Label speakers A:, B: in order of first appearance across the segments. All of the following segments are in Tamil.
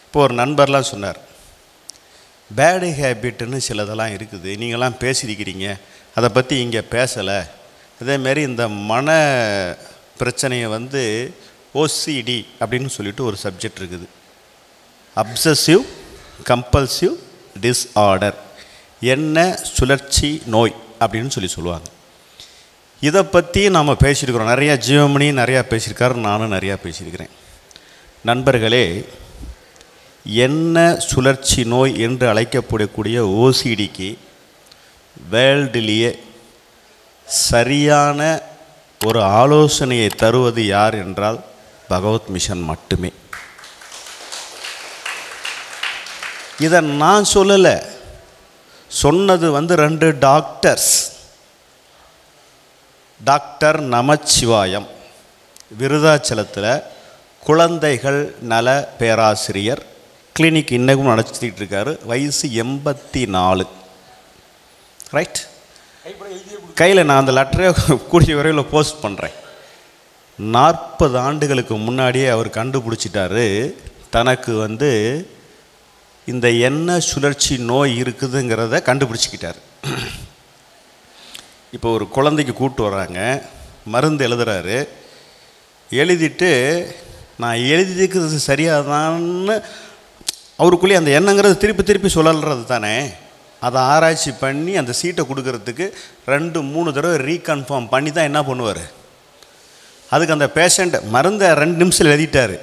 A: இப்போ ஒரு நண்பர்லாம் சொன்னார் பேடு ஹேபிட்டுன்னு சிலதெல்லாம் இருக்குது நீங்களாம் பேசியிருக்கிறீங்க அதை பற்றி இங்கே பேசலை அதேமாரி இந்த மன பிரச்சனையை வந்து ஓசிடி அப்படின்னு சொல்லிட்டு ஒரு சப்ஜெக்ட் இருக்குது அப்சசிவ் கம்பல்சிவ் டிஸ்ஆர்டர் என்ன சுழற்சி நோய் அப்படின்னு சொல்லி சொல்லுவாங்க இதை பற்றி நாம் பேசியிருக்கிறோம் நிறையா ஜீவமணி நிறையா பேசியிருக்காரு நானும் நிறையா பேசியிருக்கிறேன் நண்பர்களே என்ன சுழற்சி நோய் என்று அழைக்கப்படக்கூடிய ஓசிடிக்கு வேர்ல்டிலேயே சரியான ஒரு ஆலோசனையை தருவது யார் என்றால் பகவத் மிஷன் மட்டுமே இதை நான் சொல்லலை சொன்னது வந்து ரெண்டு டாக்டர்ஸ் டாக்டர் நமச்சிவாயம் விருதாச்சலத்தில் குழந்தைகள் நல பேராசிரியர் கிளினிக் இன்னமும் நடத்திட்டு இருக்காரு வயசு எண்பத்தி நாலு ரைட் கையில் நான் அந்த லெட்டரை கூடிய விரைவில் போஸ்ட் பண்ணுறேன் நாற்பது ஆண்டுகளுக்கு முன்னாடியே அவர் கண்டுபிடிச்சிட்டாரு தனக்கு வந்து இந்த எண்ணெய் சுழற்சி நோய் இருக்குதுங்கிறத கண்டுபிடிச்சிக்கிட்டார் இப்போ ஒரு குழந்தைக்கு கூட்டு வராங்க மருந்து எழுதுறாரு எழுதிட்டு நான் எழுதிக்கிறது சரியாதான்னு அவருக்குள்ளேயே அந்த எண்ணங்கிறது திருப்பி திருப்பி சொல்லல்றது தானே அதை ஆராய்ச்சி பண்ணி அந்த சீட்டை கொடுக்கறதுக்கு ரெண்டு மூணு தடவை ரீகன்ஃபார்ம் பண்ணி தான் என்ன பண்ணுவார் அதுக்கு அந்த பேஷண்ட் மருந்தை ரெண்டு நிமிஷத்தில் எழுதிட்டார்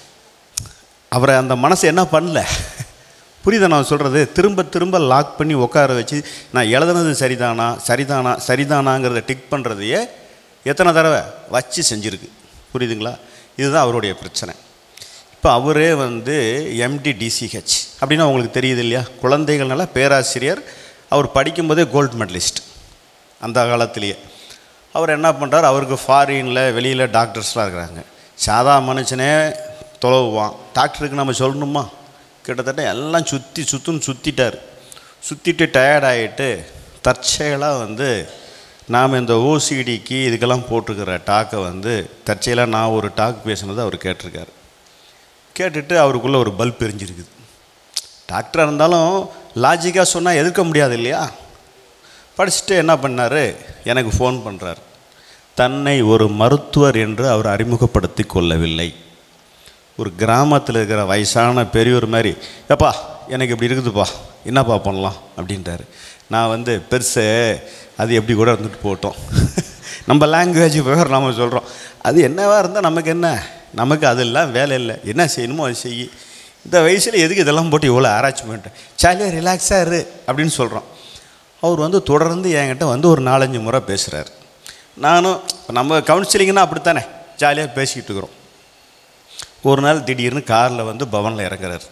A: அவரை அந்த மனசு என்ன பண்ணல புரியுதா நான் சொல்கிறது திரும்ப திரும்ப லாக் பண்ணி உட்கார வச்சு நான் எழுதுனது சரிதானா சரிதானா சரிதானாங்கிறத டிக் பண்ணுறதையே எத்தனை தடவை வச்சு செஞ்சுருக்கு புரியுதுங்களா இதுதான் அவருடைய பிரச்சனை இப்போ அவரே வந்து எம்டி டிசிஹெச் அப்படின்னா உங்களுக்கு தெரியுது இல்லையா குழந்தைகள்னால பேராசிரியர் அவர் படிக்கும்போதே கோல்டு மெடலிஸ்ட் அந்த காலத்திலேயே அவர் என்ன பண்ணுறார் அவருக்கு ஃபாரினில் வெளியில் டாக்டர்ஸ்லாம் இருக்கிறாங்க சாதா மனுஷனே தொலைவான் டாக்டருக்கு நம்ம சொல்லணுமா கிட்டத்தட்ட எல்லாம் சுற்றி சுற்றுன்னு சுற்றிட்டார் சுற்றிட்டு டயர்ட் ஆகிட்டு தற்செயலாக வந்து நாம் இந்த ஓசிடிக்கு இதுக்கெல்லாம் போட்டிருக்கிற டாக்கை வந்து தற்செயலாக நான் ஒரு டாக் பேசுனதை அவர் கேட்டிருக்காரு கேட்டுட்டு அவருக்குள்ளே ஒரு பல்ப் எரிஞ்சிருக்குது டாக்டராக இருந்தாலும் லாஜிக்காக சொன்னால் எதிர்க்க முடியாது இல்லையா படிச்சுட்டு என்ன பண்ணார் எனக்கு ஃபோன் பண்ணுறார் தன்னை ஒரு மருத்துவர் என்று அவர் அறிமுகப்படுத்தி கொள்ளவில்லை ஒரு கிராமத்தில் இருக்கிற வயசான பெரியவர் மாதிரி ஏப்பா எனக்கு இப்படி இருக்குதுப்பா என்னப்பா பண்ணலாம் அப்படின்றாரு நான் வந்து பெருசு அது எப்படி கூட இருந்துட்டு போட்டோம் நம்ம லாங்குவேஜ் வேறு நம்ம சொல்கிறோம் அது என்னவா இருந்தால் நமக்கு என்ன நமக்கு அதெல்லாம் வேலை இல்லை என்ன செய்யணுமோ அது செய் இந்த வயசில் எதுக்கு இதெல்லாம் போட்டு இவ்வளோ ஆராய்ச்சி பண்ணிட்டேன் ஜாலியாக ரிலாக்ஸாக இரு அப்படின்னு சொல்கிறோம் அவர் வந்து தொடர்ந்து என்கிட்ட வந்து ஒரு நாலஞ்சு முறை பேசுகிறார் நானும் நம்ம கவுன்சிலிங்னா அப்படித்தானே ஜாலியாக பேசிக்கிட்டு இருக்கிறோம் ஒரு நாள் திடீர்னு காரில் வந்து பவனில் இறங்குறார்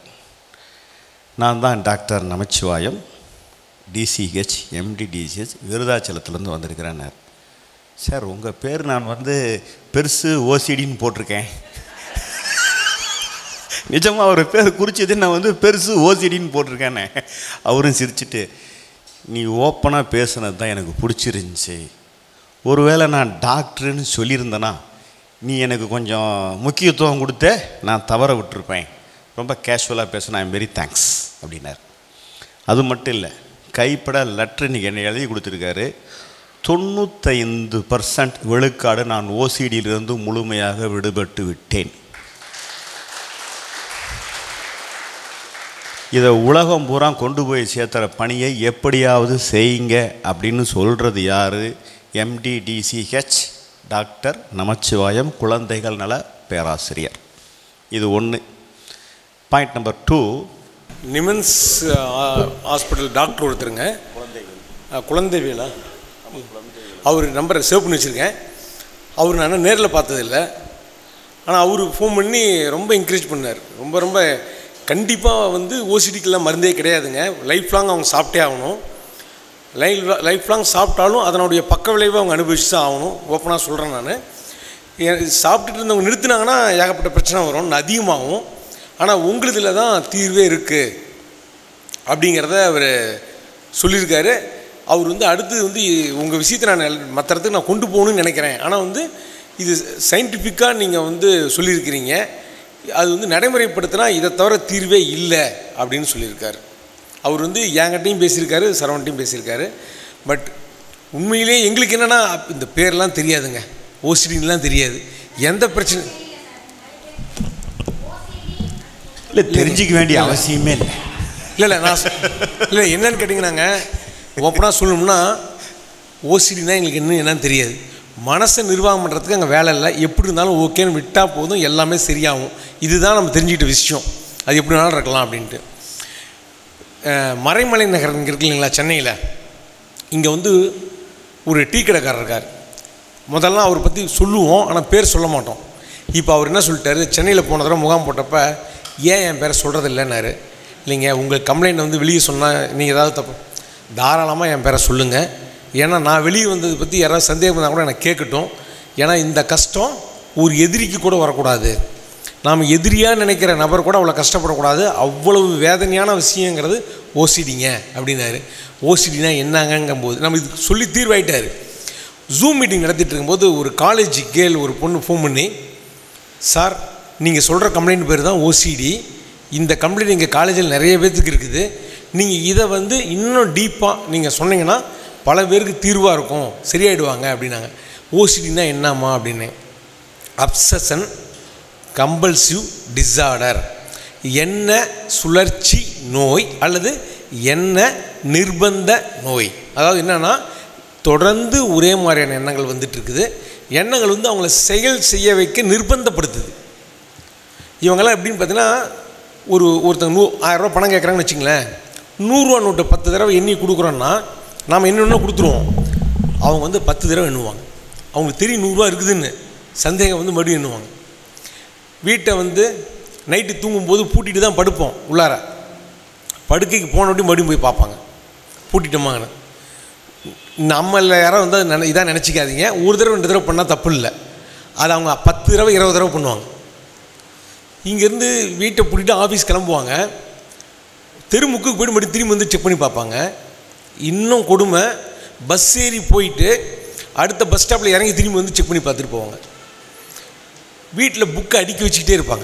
A: நான் தான் doctor Namachivayam DCH MD DCH விருதாச்சலத்துலேருந்து வந்திருக்கிறேன்னார் சார் உங்கள் பேர் நான் வந்து பெருசு ஓசிடின்னு போட்டிருக்கேன் நிஜமாக அவர் பேர் குறிச்சது நான் வந்து பெருசு ஓசிடின்னு போட்டிருக்கேனே அவரும் சிரிச்சிட்டு நீ ஓப்பனாக பேசுனது தான் எனக்கு பிடிச்சிருந்துச்சி ஒருவேளை நான் டாக்டருன்னு சொல்லியிருந்தேனா நீ எனக்கு கொஞ்சம் முக்கியத்துவம் கொடுத்த நான் தவற விட்டுருப்பேன் ரொம்ப கேஷுவலாக பேசினா ஐம் வெரி தேங்க்ஸ் அப்படின்னார் அது மட்டும் இல்லை கைப்பட லெட்ரு இன்றைக்கி என்னை எழுதி கொடுத்துருக்காரு தொண்ணூத்தைந்து பர்சன்ட் விழுக்காடு நான் ஓசிடியிலிருந்து முழுமையாக விடுபட்டு விட்டேன் இதை உலகம் பூரா கொண்டு போய் சேர்த்துற பணியை எப்படியாவது செய்யுங்க அப்படின்னு சொல்கிறது யார் எம்டிடிசிஹெச் டாக்டர் நமச்சிவாயம் குழந்தைகள் நல பேராசிரியர் இது ஒன்று point number two
B: NIMHANS hospital doctor ஒருத்தருங்க ஆ, குழந்தைவேலா அவர் நம்பரை சேவ் பண்ணி வச்சுருக்கேன் அவர் நான் நேரில் பார்த்ததில்ல ஆனால் அவர் ஃபோன் பண்ணி ரொம்ப என்கரேஜ் பண்ணார் ரொம்ப ரொம்ப கண்டிப்பாக வந்து ஓசிடிக்கெல்லாம் மருந்தே கிடையாதுங்க லைஃப் லாங் அவங்க சாப்பிட்டே ஆகணும் லைஃப் லைஃப் லாங் சாப்பிட்டாலும் அதனுடைய பக்க விளைவை அவங்க அனுபவிச்சு தான் ஆகணும் ஓப்பனாக சொல்கிறேன் நான் சாப்பிட்டுட்டு இருந்தவங்க நிறுத்தினாங்கன்னா ஏகப்பட்ட பிரச்சனை வரும் அதிகமாகும் ஆனால் உங்களுதில் தான் தீர்வே இருக்குது அப்படிங்கிறத அவர் சொல்லியிருக்காரு அவர் வந்து அடுத்து வந்து உங்கள் விஷயத்தை நான் மற்ற இடத்துக்கு நான் கொண்டு போகணும்னு நினைக்கிறேன் ஆனால் வந்து இது சயின்டிஃபிக்காக நீங்கள் வந்து சொல்லியிருக்கிறீங்க அது வந்து நடைமுறைப்படுத்தினா இதை தவிர தீர்வே இல்லை அப்படின்னு சொல்லியிருக்காரு அவர் வந்து என்கிட்டையும் பேசியிருக்காரு சரவண்ட்டையும் பேசியிருக்காரு பட் உண்மையிலே எங்களுக்கு என்னென்னா இந்த பேர்லாம் தெரியாதுங்க ஓசிடின்லாம் தெரியாது எந்த பிரச்சனை
A: இல்லை தெரிஞ்சிக்க வேண்டிய அவசியமே இல்லை
B: இல்லை இல்லை நான் சொ- இல்லை என்னன்னு கேட்டிங்கன்னாங்க ஓப்பனாக சொல்லணும்னா ஓசிடினா எங்களுக்கு இன்னும் என்னன்னு தெரியாது மனசை நிர்வாகம் பண்ணுறதுக்கு அங்கே வேலை இல்லை எப்படி இருந்தாலும் ஓகேன்னு விட்டால் போதும் எல்லாமே சரியாகும் இதுதான் நம்ம தெரிஞ்சுக்கிட்ட விஷயம் அது எப்படி வேணாலும் இருக்கலாம் அப்படின்ட்டு அஹ், மறைமலை நகர் இங்கே இருக்கு இல்லைங்களா சென்னையில் இங்கே வந்து ஒரு டீ கடைக்காரர் இருக்கார் முதல்ல அவரை பற்றி சொல்லுவோம் ஆனால் பேர் சொல்ல மாட்டோம் இப்போ அவர் என்ன சொல்லிட்டாரு சென்னையில் போன தடவை முகாம் போட்டப்ப ஏன் என் பேரை சொல்கிறது இல்லைன்னாரு இல்லைங்க உங்கள் கம்ப்ளைண்ட் வந்து வெளியே சொன்னால் நீங்கள் ஏதாவது தப்பு தாராளமாக என் பேரை சொல்லுங்கள் ஏன்னா நான் வெளியே வந்ததை பற்றி யாராவது சந்தேகம் இருந்தால் கூட எனக்கு கேட்கட்டும் ஏன்னா இந்த கஷ்டம் ஒரு எதிரிக்கு கூட வரக்கூடாது நாம் எதிரியாக நினைக்கிற நபர் கூட அவ்வளோ கஷ்டப்படக்கூடாது அவ்வளவு வேதனையான விஷயங்கிறது ஓசிடிங்க அப்படின்னாரு ஓசிடினா என்னங்கங்கும்போது நம்ம இதுக்கு சொல்லி தீர்வாயிட்டார் ஜூம் மீட்டிங் நடத்திட்டு இருக்கும்போது ஒரு காலேஜ் கேர்ள் ஒரு பொண்ணு ஃபோன் பண்ணி சார் நீங்கள் சொல்கிற கம்ப்ளைண்ட் பேர் தான் ஓசிடி இந்த கம்ப்ளைண்ட் எங்கள் காலேஜில் நிறைய பேர்த்துக்கு இருக்குது நீங்கள் இதை வந்து இன்னும் டீப்பாக நீங்கள் சொன்னீங்கன்னா பல பேருக்கு தீர்வாக இருக்கும் சரியாயிடுவாங்க அப்படின்னாங்க ஓசிடினா என்னம்மா அப்படின்னு அப்சஷன் கம்பல்சிவ் டிஸார்டர் என்ன சுழற்சி நோய் அல்லது என்ன நிர்பந்த நோய் அதாவது என்னன்னா தொடர்ந்து ஒரே மாதிரியான எண்ணங்கள் வந்துட்டு இருக்குது எண்ணங்கள் வந்து அவங்கள செயல் செய்ய வைக்க நிர்பந்தப்படுத்துது இவங்கெல்லாம் எப்படின்னு பார்த்தீங்கன்னா ஒரு ஒருத்தங்க நூ ஆயிரரூபா பணம் கேட்குறாங்கன்னு வச்சுங்களேன் நூறுரூவா நோட்டு பத்து தடவை எண்ணி கொடுக்குறோன்னா நாம் என்ன கொடுத்துருவோம் அவங்க வந்து பத்து தடவை எண்ணுவாங்க அவங்களுக்கு தெரியும் நூறுரூவா இருக்குதுன்னு சந்தேகம் வந்து மறுபடியும் எண்ணுவாங்க வீட்டை வந்து நைட்டு தூங்கும்போது பூட்டிட்டு தான் படுப்போம் உள்ளார படுக்கைக்கு போனோட்டி மறுபடியும் போய் பார்ப்பாங்க பூட்டிட்டோமாங்கன்னு நம்மள யாராவது வந்து அது நினை இதாக நினச்சிக்காதீங்க ஒரு தடவை ரெண்டு தடவை பண்ணால் தப்பு இல்லை அது அவங்க பத்து தடவை இருபது தடவை பண்ணுவாங்க இங்கேருந்து வீட்டை பூட்டிட்டு ஆஃபீஸ் கிளம்புவாங்க தெருமுக்குக்கு போய்ட்டு மறுபடியும் திரும்பி வந்து செக் பண்ணி பார்ப்பாங்க இன்னும் கொடுமை பஸ் ஏறி போயிட்டு அடுத்த பஸ் ஸ்டாப்பில் இறங்கி திரும்பி வந்து செக் பண்ணி பார்த்துட்டு போவாங்க வீட்டில் புக்கை அடுக்கி வச்சுக்கிட்டே இருப்பாங்க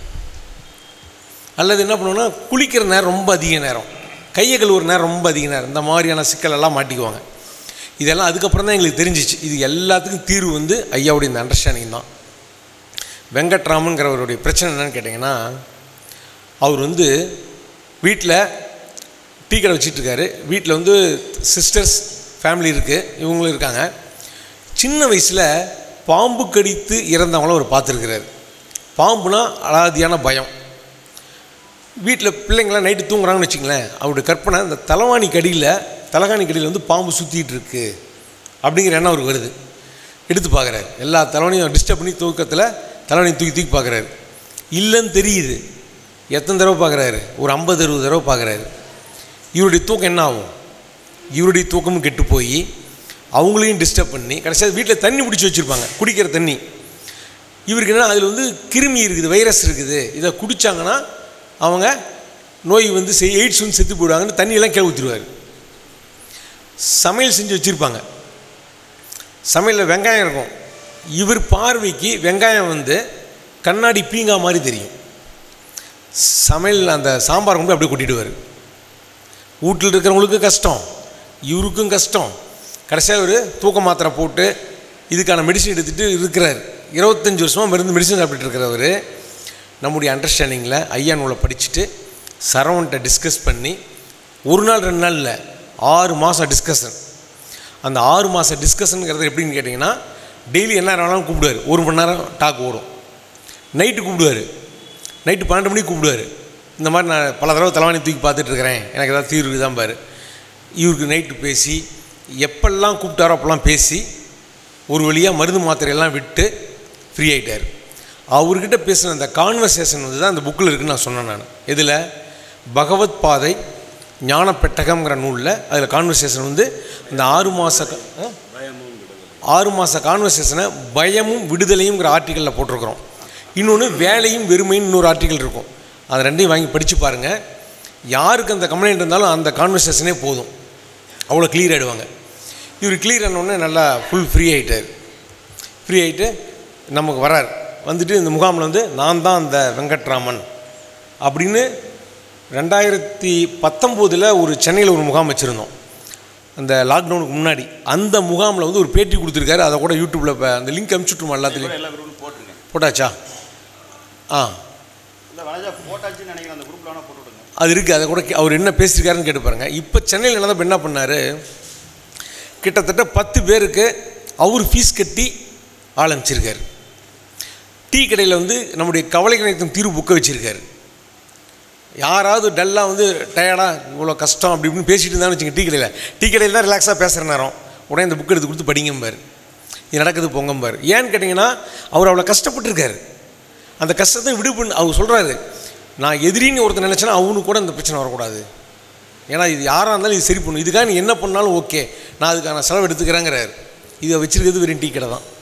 B: அல்லது என்ன பண்ணுவோன்னா குளிக்கிற நேரம் ரொம்ப அதிக நேரம் கையை கழுவுற நேரம் ரொம்ப அதிக நேரம் இந்த மாதிரியான சிக்கல் எல்லாம் மாட்டிக்குவாங்க இதெல்லாம் அதுக்கப்புறம் தான் எங்களுக்கு தெரிஞ்சிச்சு இது எல்லாத்துக்கும் தீர்வு வந்து ஐயாவுடைய இந்த அண்டர்ஸ்டாண்டிங் தான் வெங்கட்ராமன்கிறவருடைய பிரச்சனை என்னன்னு கேட்டிங்கன்னா அவர் வந்து வீட்டில் டீ கடை வச்சிட்ருக்காரு வீட்டில் வந்து சிஸ்டர்ஸ் ஃபேமிலி இருக்குது இவங்களும் இருக்காங்க சின்ன வயசில் பாம்பு கடித்து இறந்தவங்கள அவர் பார்த்துருக்கிறாரு பாம்புனா அலாதியான பயம் வீட்டில் பிள்ளைங்களாம் நைட்டு தூங்குறாங்கன்னு வச்சுங்களேன் அவருடைய கற்பனை இந்த தலைவாணி கடியில் தலைகாணி கடியில் வந்து பாம்பு சுற்றிட்டு இருக்கு அப்படிங்கிற எண்ணம் அவருக்கு வருது எடுத்து பார்க்குறாரு எல்லா தலைவனையும் டிஸ்டர்ப் பண்ணி தூக்கத்தில் தலைவனையும் தூக்கி தூக்கி பார்க்குறாரு இல்லைன்னு தெரியுது எத்தனை தடவை பார்க்குறாரு ஒரு ஐம்பது அறுபது தடவை பார்க்குறாரு இவருடைய தூக்கம் என்ன ஆகும் இவருடைய தூக்கமும் கெட்டு போய் அவங்களையும் டிஸ்டர்ப் பண்ணி கடைசியாக வீட்டில் தண்ணி பிடிச்சி வச்சுருப்பாங்க குடிக்கிற தண்ணி இவருக்கு என்ன அதில் வந்து கிருமி இருக்குது வைரஸ் இருக்குது இதை குடித்தாங்கன்னா அவங்க நோய் வந்து செய் எய்ட்ஸ் வந்து செத்து போயிடுவாங்கன்னு தண்ணியெல்லாம் கீழே ஊற்றிடுவார் சமையல் செஞ்சு வச்சுருப்பாங்க சமையலில் வெங்காயம் இருக்கும் இவர் பார்வைக்கு வெங்காயம் வந்து கண்ணாடி பீங்கா மாதிரி தெரியும் சமையல் அந்த சாம்பார் கொண்டு அப்படியே கொட்டிடுவார் வீட்டில் இருக்கிறவங்களுக்கு கஷ்டம் இவருக்கும் கஷ்டம் கடைசியாக ஒரு தூக்க மாத்திரை போட்டு இதுக்கான மெடிசன் எடுத்துகிட்டு இருக்கிறார் இருபத்தஞ்சி வருஷமாக மருந்து மெடிசன் சாப்பிட்டுட்டு இருக்கிறவர் நம்முடைய அண்டர்ஸ்டாண்டிங்கில் ஐயா நூலை படிச்சுட்டு சரவண்ட்டை டிஸ்கஸ் பண்ணி ஒரு நாள் ரெண்டு நாள் இல்லை ஆறு மாதம் டிஸ்கஷன் அந்த ஆறு மாத டிஸ்கஷனுங்கிறது எப்படின்னு கேட்டிங்கன்னா டெய்லி என்ன வேணாலும் கூப்பிடுவார் ஒரு மணி நேரம் டாக் ஓடும் நைட்டு கூப்பிடுவார் நைட்டு பன்னெண்டு மணிக்கு கூப்பிடுவார் இந்த மாதிரி நான் பல தடவை தலைவாணி தூக்கி பார்த்துட்டு இருக்கிறேன் எனக்கு ஏதாவது தீர்வு தான் பாரு இவருக்கு நைட்டு பேசி எப்பெல்லாம் கூப்பிட்டாரோ அப்போல்லாம் பேசி ஒரு வழியாக மருந்து மாத்திரையெல்லாம் விட்டு ஃப்ரீ ஆகிட்டார் அவர்கிட்ட பேசின அந்த கான்வர்சேஷன் வந்து தான் அந்த புக்கில் இருக்குன்னு நான் சொன்னேன் நான் எதில் பகவத் பாதை ஞான பெட்டகம்ங்கிற நூலில் அதில் கான்வர்சேஷன் வந்து இந்த ஆறு மாத ஆறு மாத கான்வர்சேஷனை பயமும் விடுதலையுங்கிற ஆர்டிக்கலில் போட்டிருக்கிறோம் இன்னொன்று வேலையும் வெறுமையும் இன்னொரு ஆர்டிக்கல் இருக்கும் அதை ரெண்டையும் வாங்கி படித்து பாருங்கள் யாருக்கு அந்த கம்ப்ளைண்ட் இருந்தாலும் அந்த கான்வர்சேஷனே போதும் அவ்வளோ கிளியர் ஆகிடுவாங்க இவர் கிளியர் ஆனோடனே நல்லா ஃபுல் ஃப்ரீ ஆகிட்டார் ஃப்ரீ ஆகிட்டு நமக்கு வரார் வந்துட்டு இந்த முகாமில் வந்து நான் தான் அந்த வெங்கட்ராமன் அப்படின்னு ரெண்டாயிரத்தி பத்தொம்போதில் ஒரு சென்னையில் ஒரு முகாம் வச்சுருந்தோம் அந்த லாக்டவுனுக்கு முன்னாடி அந்த முகாமில் வந்து ஒரு பேட்டி கொடுத்துருக்காரு அதை கூட யூடியூப்பில் இப்போ அந்த லிங்க் அனுப்பிச்சுட்ருமா எல்லாத்துலேயும்
A: எல்லா குரூப்லையும் போட்டிருக்கேன்
B: போட்டாச்சா ஆ
A: இல்லை வனஜா போட்டாச்சுன்னு நினைக்கிறேன் அந்த குரூப்பில் வேணால் போட்டு விடுங்க
B: அது இருக்குது அதை கூட கே- அவர் என்ன பேசியிருக்காருன்னு கேட்டு பாருங்க இப்போ சென்னையில் என்ன என்ன பண்ணார் கிட்டத்தட்ட பத்து பேருக்கு அவர் ஃபீஸ் கட்டி ஆள் அமைச்சிருக்காரு டீ கடையில் வந்து நம்முடைய கவலை கணக்கும் தீர்வு புக்க வச்சுருக்காரு யாராவது டல்லாக வந்து டயர்டாக இவ்வளோ கஷ்டம் அப்படி இப்படின்னு பேசிட்டு இருந்தான்னு வச்சுங்க டீ கடையில் டீ கடையில் தான் ரிலாக்ஸாக பேசுகிற நேரம் உடனே இந்த புக் எடுத்து கொடுத்து படிங்கம்பார் இது நடக்குது பொங்கம்பார் ஏன்னு கேட்டிங்கன்னா அவர் அவ்வளோ கஷ்டப்பட்டிருக்காரு அந்த கஷ்டத்தை விடுபண்ணு அவர் சொல்கிறாரு நான் எதிரின்னு ஒருத்தர் நினச்சேன்னா அவனுக்கு கூட இந்த பிரச்சனை வரக்கூடாது ஏன்னா இது யாராக இருந்தாலும் இது சரி பண்ணும் இதுக்காக நீ என்ன பண்ணாலும் ஓகே நான் அதுக்கான செலவு எடுத்துக்கிறேங்கிறாரு இதை வச்சிருக்கிறது வெறும் டீ கடை தான்